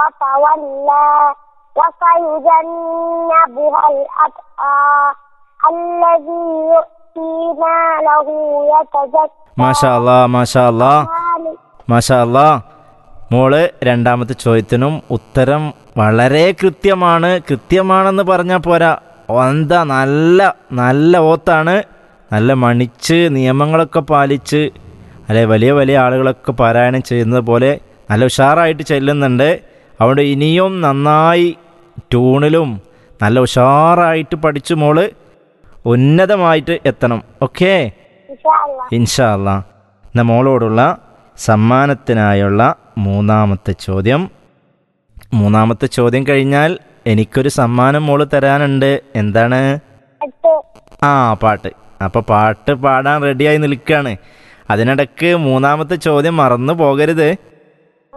وتولى وسيجنبها الأتقى الذي يؤتي ماله يتزكى മാഷാ അല്ലാ മാഷാ അല്ലാ മാഷാ അല്ലാ മോള് രണ്ടാമത്തെ ചോദ്യത്തിനും ഉത്തരം വളരെ കൃത്യമാണ് കൃത്യമാണെന്ന് പറഞ്ഞാൽ പോരാ എന്താ നല്ല നല്ല ഓത്താണ് നല്ല മണിച്ച് നിയമങ്ങളൊക്കെ പാലിച്ച് അല്ലെ വലിയ വലിയ ആളുകളൊക്കെ പാരായണം ചെയ്യുന്നത് പോലെ നല്ല ഉഷാറായിട്ട് ചെല്ലുന്നുണ്ട് അതുകൊണ്ട് ഇനിയും നന്നായി ട്യൂണിലും നല്ല ഉഷാറായിട്ട് പഠിച്ചു മോള് ഉന്നതമായിട്ട് എത്തണം ഓക്കേ إن شاء الله ഇൻഷാ അല്ലാ എന്ന മോളോടുള്ള സമ്മാനത്തിനായുള്ള മൂന്നാമത്തെ ചോദ്യം മൂന്നാമത്തെ ചോദ്യം കഴിഞ്ഞാൽ എനിക്കൊരു സമ്മാനം മോള് തരാനുണ്ട് എന്താണ് എട്ട് ആ പാട്ട് അപ്പോൾ പാട്ട് പാടാൻ റെഡിയായി നിൽക്കുകയാണ് അതിനിടക്ക് മൂന്നാമത്തെ ചോദ്യം മറന്നു പോകരുത്